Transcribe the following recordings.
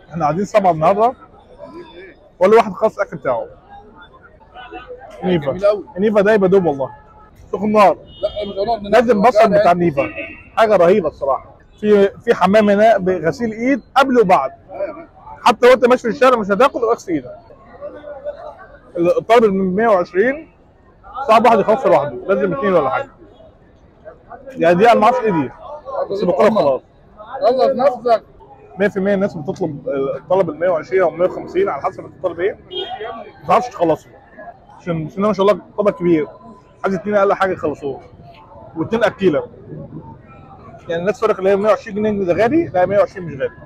احنا قاعدين سبعه النهارده كل واحد خلص الاكل بتاعه نيفا جميل قوي نيفا ده يبقى دوب والله سخن نار لا مش هنقعد لازم بصل بتاع نيفا حاجه رهيبه الصراحه في في حمام هنا بغسيل ايد قبل وبعد حتى وانت ماشي في الشارع مش هتاكل اغسل ايدك الطالب من 120 صعب واحد يخلص لوحده لازم اثنين ولا حاجه يعني دي انا ما اعرفش ايه دي بس باكلها خلاص خلص نفسك 100% الناس بتطلب الطلب ال 120 او 150 على حسب انت طالب ايه ما تعرفش تخلصه عشان بسم الله ما شاء الله طبق كبير عايز اتنين اقل حاجه يخلصوه واتنين اكيله يعني الناس تفرق اللي هي 120 جنيه ده غالي لا 120 مش غالي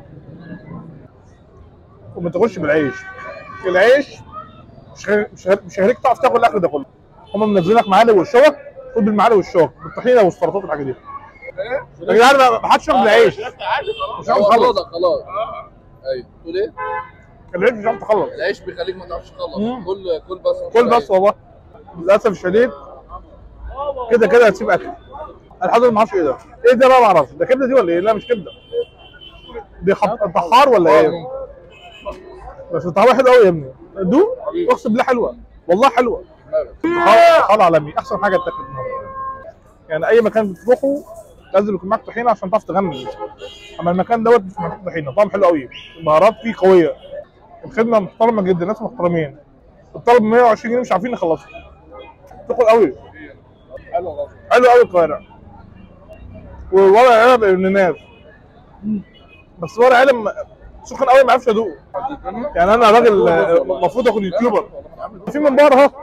وما تاكلش بالعيش العيش مش هي- مش هي- مش هيخليك تعرف تاكل الاكل ده كله هم منزلينك معالق والشوك خد بالمعالق والشوك بالطحينه والسلطات والحاجات دي يا جدعان ما ما حدش ياكل بالعيش مش عارف هو تخلص خلاص خلاص ايوه تقول ايه؟ العيش مش عارف تخلص العيش بيخليك ما تعرفش تخلص مم. كل كل بس كل بس والله للاسف الشديد كده كده هتسيب اكل انا لحد دلوقتي ما اعرفش ايه ده ايه ده بقى ما اعرفش ده كبده دي ولا ايه لا مش كبده دي خط... طحار ولا ايه بس طعمها حلو قوي يا ابني دوق اقسم بالله حلوه والله حلوه طحار طحار عالمي احسن حاجه تاكل النهارده يعني اي مكان بتروحه لازم يكون معاك طحينه عشان تعرف تغني اما المكان دوت مش محتاج طحينه طعم حلو قوي البهارات فيه قويه الخدمه محترمه جدا الناس محترمين الطلب 120 جنيه مش عارفين نخلصه تاكل قوي حلو والله حلو قوي القاهره وورق عنب ابن ناس بس ورق عنب سخن قوي ما اعرفش ادوقه يعني انا راجل آه، المفروض اكون يوتيوبر في منبار اهو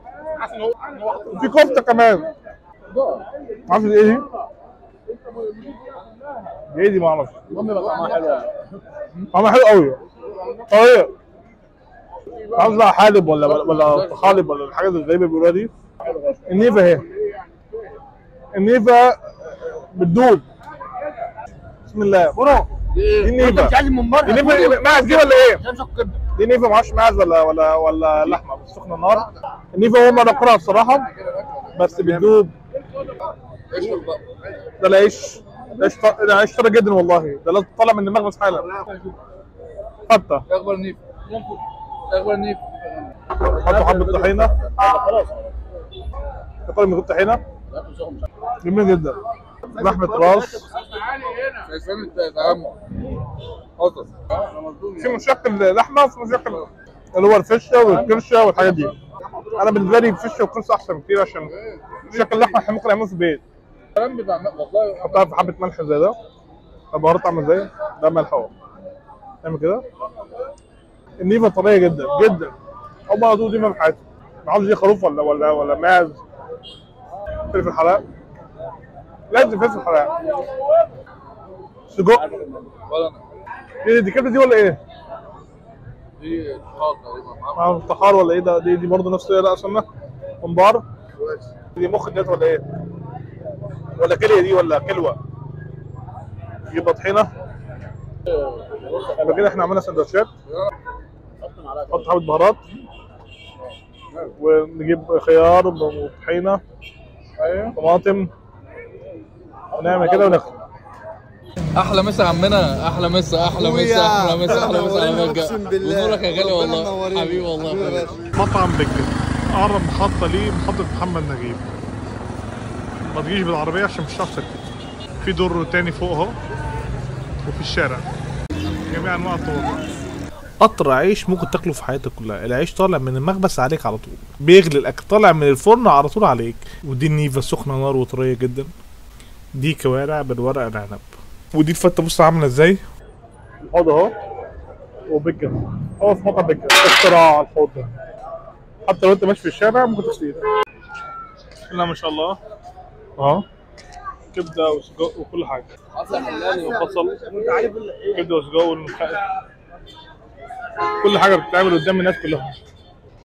في كفته كمان ما اعرفش دي ايه دي دي ايه دي ما اعرفش المهم يبقى طعمها حلو يعني طعمها حلو قوي طريه ما اعرفش بقى حالب ولا ولا طحالب ولا الحاجات الغريبه اللي بيقولوها دي النيفا اهي النيفا بتدوب بسم الله برو دي دي ايه؟ النيفا عايز من بره دي نيفا معز دي ولا ايه؟ عشان شق كبده دي نيفا معرفش معز ولا ولا ولا لحمه بس سخنه النار النيفا هم نقرها الصراحه بس بتدوب اشرب بقى ده العيش العيش ط- ده عيش طري جدا والله ده لازم طالع من المخبز حالا حتى إيه اخبار النيف إيه اخبار النيف حطوا حبه طحينه خلاص تاكل من غير طحينه جميل جدا لحمه راس شايفين التجمع حصل في مشكل لحمه وفي مشكل اللي هو الفشه والكرشه والحاجات دي انا بالنسبه لي الفشه والكرشه احسن كتير عشان شكل اللحمه احنا ممكن نعمله في البيت الكلام بتاع والله حطها في حبه ملح زي ده البهارات عامله ازاي ده ملح اهو نعمل كده النيفه طريه جدا جدا اول مره ادوق نيفه في حياتي ما اعرفش دي خروف ولا ولا ولا معز فلفل حلاق لازم فلفل حلاق سجق ولا انا ايه دي كبده دي ولا ايه؟ دي طحال تقريبا ما اعرف طحار ولا ايه ده دي, دي برضه نفس لا سنه منبار دي مخ ديت ولا ايه؟ ولا كليه دي ولا كلوه نجيب طحينه يبقى كده احنا عملنا سندوتشات نحط حبه بهارات ونجيب خيار وطحينه ايوه طماطم ونعمل كده وناكل احلى مسا عمنا احلى مسا احلى مسا احلى مسا احلى مسا على منورين مجا أقسم بالله. بنورك يا غالي ربنا والله منورين. حبيبي والله حبيبي يا حبيبي. باشا. مطعم بكر اقرب محطه ليه محطه محمد نجيب ما تجيش بالعربيه عشان مش هتعرف تركب في دور تاني فوق اهو وفي الشارع جميع انواع الطرق قطر عيش ممكن تاكله في حياتك كلها العيش طالع من المخبز عليك على طول بيغلي الاكل طالع من الفرن على طول عليك ودي النيفا سخنه نار وطريه جدا دي كوارع بالورق العنب ودي الفته بص عامله ازاي الحوض اهو وبكر هو في مطعم بكر اختراع الحوض ده حتى لو انت ماشي في الشارع ممكن تشتري بسم الله ما شاء الله اهو كبده وسجق وكل حاجه وبصل كبده وسجق والمخ- كل حاجه بتتعمل قدام الناس كلها